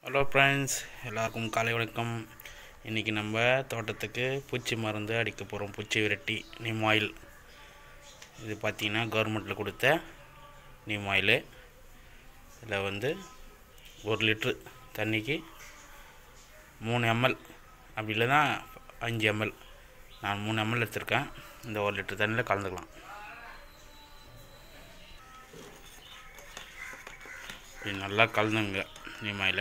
hello friends எல்லாருக்கும் காலை வணக்கம் இன்றைக்கி நம்ம தோட்டத்துக்கு பூச்சி மருந்து அடிக்க போகிறோம் பூச்சி விரட்டி நீம் ஆயில் இது பார்த்திங்கன்னா கவர்மெண்ட்டில் கொடுத்த நீம் ஆயிலு இதில் வந்து ஒரு லிட்ரு தண்ணிக்கு மூணு எம்எல் அப்படி இல்லைன்னா அஞ்சு எம்எல் நான் மூணு எம்எல் எடுத்திருக்கேன் இந்த ஒரு லிட்டர் தண்ணியில் கலந்துக்கலாம் இப்படி நல்லா கலந்துங்க நீமாயில்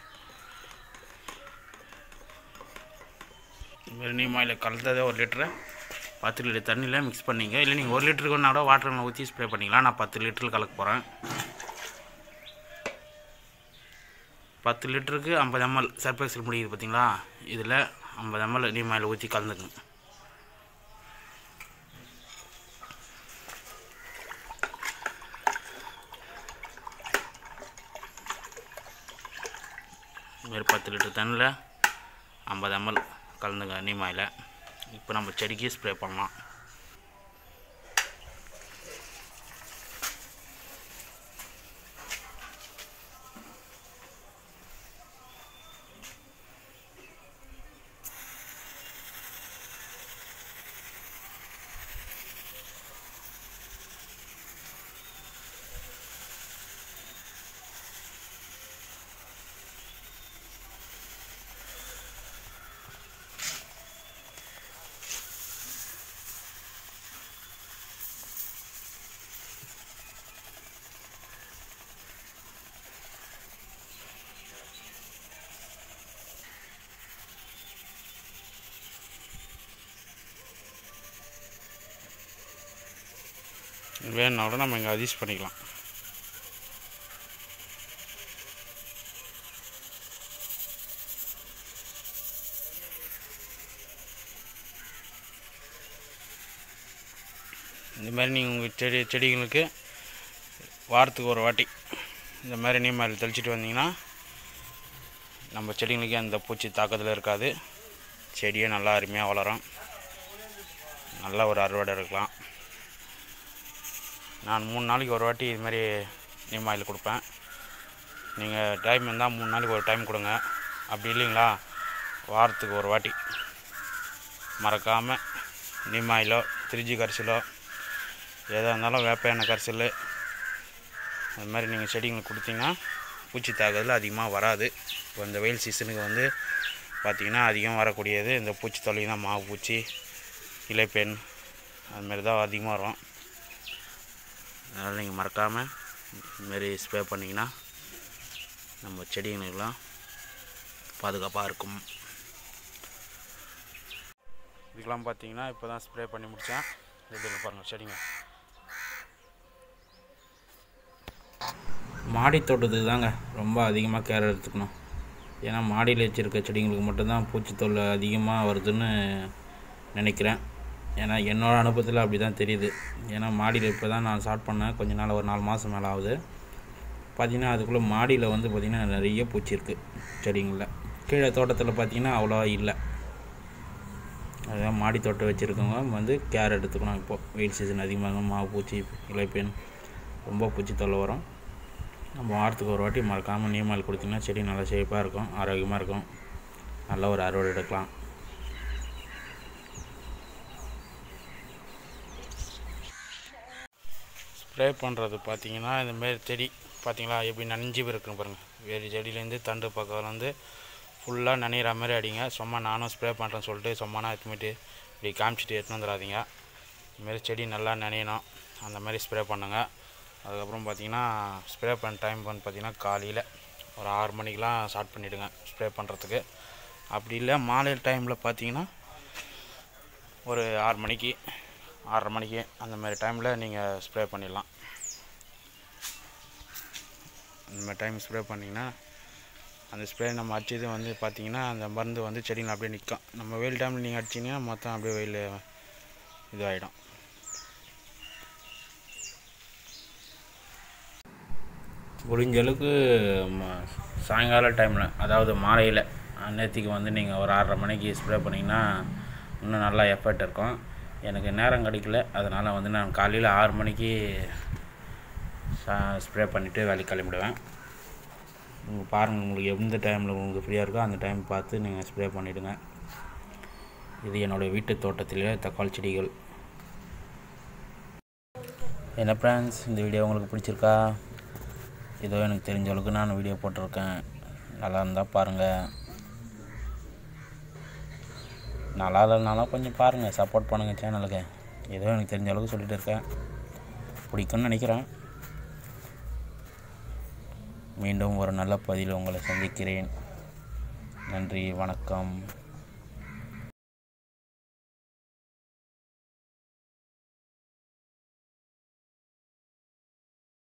இதுமாதிரி நீமாயில் கலந்ததை ஒரு லிட்டரை பத்து லிட்டர் தண்ணியில் மிக்ஸ் பண்ணிங்க இல்லை நீங்கள் ஒரு லிட்டருக்கு ஒன்றா கூட வாட்டரில் ஊற்றி ஸ்ப்ரே பண்ணிக்கலாம் நான் பத்து லிட்டரில் கலக்க போகிறேன் பத்து லிட்டருக்கு ஐம்பது எம்எல் சர்ஃபேக்சல் முடியுது பார்த்தீங்களா இதில் ஐம்பது எம்எல் நீமாயில் ஊற்றி கலந்துக்கணும் இதுமாரி பத்து லிட்டர் தண்ணியில் ஐம்பது எம்எல் கலந்துங்க நீமாயில் இப்போ நம்ம செடிக்கு ஸ்ப்ரே பண்ணலாம் வேணுன்னா கூட நம்ம இங்கே அட்ஜஸ்ட் பண்ணிக்கலாம் இந்த மாதிரி நீங்கள் உங்கள் செடி செடிகளுக்கு வாரத்துக்கு ஒரு வாட்டி இந்த மாதிரி நீமாயில் தெளிச்சிட்டு வந்தீங்கன்னா நம்ம செடிங்களுக்கு அந்த பூச்சி தாக்கத்தில் இருக்காது செடியே நல்லா அருமையாக வளரும் நல்ல ஒரு அறுவடை எடுக்கலாம் நான் மூணு நாளைக்கு ஒரு வாட்டி இது மாதிரி நீம் ஆயில் கொடுப்பேன் நீங்கள் டைம் இருந்தால் மூணு நாளைக்கு ஒரு டைம் கொடுங்க அப்படி இல்லைங்களா வாரத்துக்கு ஒரு வாட்டி மறக்காமல் நீம் ஆயிலோ திருச்சி கரிசலோ எதாக இருந்தாலும் வேப்ப எண்ணெய் கரிசல் அது மாதிரி நீங்கள் செடிங்களுக்கு கொடுத்தீங்கன்னா பூச்சி தாக்குதல் அதிகமாக வராது இப்போ இந்த வெயில் சீசனுக்கு வந்து பார்த்திங்கன்னா அதிகம் வரக்கூடியது இந்த பூச்சி தொல்லை தான் மாவு பூச்சி இலைப்பெண் அதுமாரி தான் அதிகமாக வரும் அதனால் நீங்கள் மறக்காமல் இதுமாரி ஸ்ப்ரே பண்ணிங்கன்னா நம்ம செடிங்களுக்கெல்லாம் பாதுகாப்பாக இருக்கும் இதுக்கெல்லாம் பார்த்தீங்கன்னா இப்போ தான் ஸ்ப்ரே பண்ணி முடித்தேன் எப்படி பாருங்கள் செடிங்க மாடி தோட்டத்துக்கு தாங்க ரொம்ப அதிகமாக கேர் எடுத்துக்கணும் ஏன்னா மாடியில் வச்சுருக்க செடிங்களுக்கு மட்டும்தான் பூச்சி தொல்லை அதிகமாக வருதுன்னு நினைக்கிறேன் ஏன்னா என்னோடய அனுபவத்தில் அப்படி தான் தெரியுது ஏன்னா மாடியில் இப்போ தான் நான் ஸ்டார்ட் பண்ணேன் கொஞ்ச நாள் ஒரு நாலு மாதம் மேலே ஆகுது பார்த்திங்கன்னா அதுக்குள்ளே மாடியில் வந்து பார்த்திங்கன்னா நிறைய பூச்சி இருக்குது செடிங்களில் கீழே தோட்டத்தில் பார்த்திங்கன்னா அவ்வளோவா இல்லை அதுதான் மாடி தோட்டம் வச்சுருக்கவங்க வந்து கேர் எடுத்துக்கணும் இப்போது வெயில் சீசன் அதிகமாக மாவு பூச்சி இலைப்பெண் ரொம்ப பூச்சி தொல்லை வரும் நம்ம வாரத்துக்கு ஒரு வாட்டி மறக்காமல் நீமால் கொடுத்திங்கன்னா செடி நல்லா செழிப்பாக இருக்கும் ஆரோக்கியமாக இருக்கும் நல்ல ஒரு அறுவடை எடுக்கலாம் ஸ்ப்ரே பண்ணுறது பார்த்தீங்கன்னா இந்தமாரி செடி பார்த்தீங்களா எப்படி நனைஞ்சி இருக்குன்னு பாருங்கள் வேறு செடியிலேருந்து தண்டு பக்கம்லேருந்து ஃபுல்லாக நனைகிற மாதிரி அடிங்க சும்மா நானும் ஸ்ப்ரே பண்ணுறேன்னு சொல்லிட்டு சும்மானா எடுத்துமிட்டு இப்படி காமிச்சிட்டு எடுத்துன்னு வந்துடாதீங்க இதுமாரி செடி நல்லா நனையணும் அந்த மாதிரி ஸ்ப்ரே பண்ணுங்கள் அதுக்கப்புறம் பார்த்தீங்கன்னா ஸ்ப்ரே பண்ண டைம் வந்து பார்த்திங்கன்னா காலையில் ஒரு ஆறு மணிக்கெலாம் ஸ்டார்ட் பண்ணிவிடுங்க ஸ்ப்ரே பண்ணுறதுக்கு அப்படி இல்லை மாலை டைமில் பார்த்தீங்கன்னா ஒரு ஆறு மணிக்கு ஆறரை மணிக்கு அந்த மாதிரி டைமில் நீங்கள் ஸ்ப்ரே பண்ணிடலாம் அந்த மாதிரி டைம் ஸ்ப்ரே பண்ணிங்கன்னா அந்த ஸ்ப்ரே நம்ம அடிச்சது வந்து பார்த்திங்கன்னா அந்த மருந்து வந்து செடியில் அப்படியே நிற்கும் நம்ம வெயில் டைமில் நீங்கள் அடிச்சிங்கன்னா மொத்தம் அப்படியே வெயில் இதுவாகிடும் முடிஞ்ச அளவுக்கு ம- சாயங்கால டைமில் அதாவது மாலையில் நேற்றுக்கு வந்து நீங்கள் ஒரு ஆறரை மணிக்கு ஸ்ப்ரே பண்ணிங்கன்னா இன்னும் நல்லா எஃபர்ட் இருக்கும் எனக்கு நேரம் கிடைக்கல அதனால் வந்து நான் காலையில் ஆறு மணிக்கு ஸ்ப்ரே பண்ணிவிட்டு வேலைக்கு கிளம்பிடுவேன் உங்கள் பாருங்கள் உங்களுக்கு எந்த டைமில் உங்களுக்கு ஃப்ரீயாக இருக்கோ அந்த டைம் பார்த்து நீங்கள் ஸ்ப்ரே பண்ணிவிடுங்க இது என்னோடய வீட்டு தோட்டத்திலே தக்காளி செடிகள் என்ன ஃப்ரெண்ட்ஸ் இந்த வீடியோ உங்களுக்கு பிடிச்சிருக்கா ஏதோ எனக்கு தெரிஞ்ச அளவுக்கு நான் வீடியோ போட்டிருக்கேன் நல்லா இருந்தால் பாருங்கள் நல்லா இல்லைனாலும் கொஞ்சம் பாருங்கள் சப்போர்ட் பண்ணுங்கள் சேனலுக்கு ஏதோ எனக்கு தெரிஞ்ச அளவுக்கு சொல்லிட்டு இருக்கேன் பிடிக்கும்னு நினைக்கிறேன் மீண்டும் ஒரு நல்ல பதிவில் உங்களை சந்திக்கிறேன் நன்றி வணக்கம்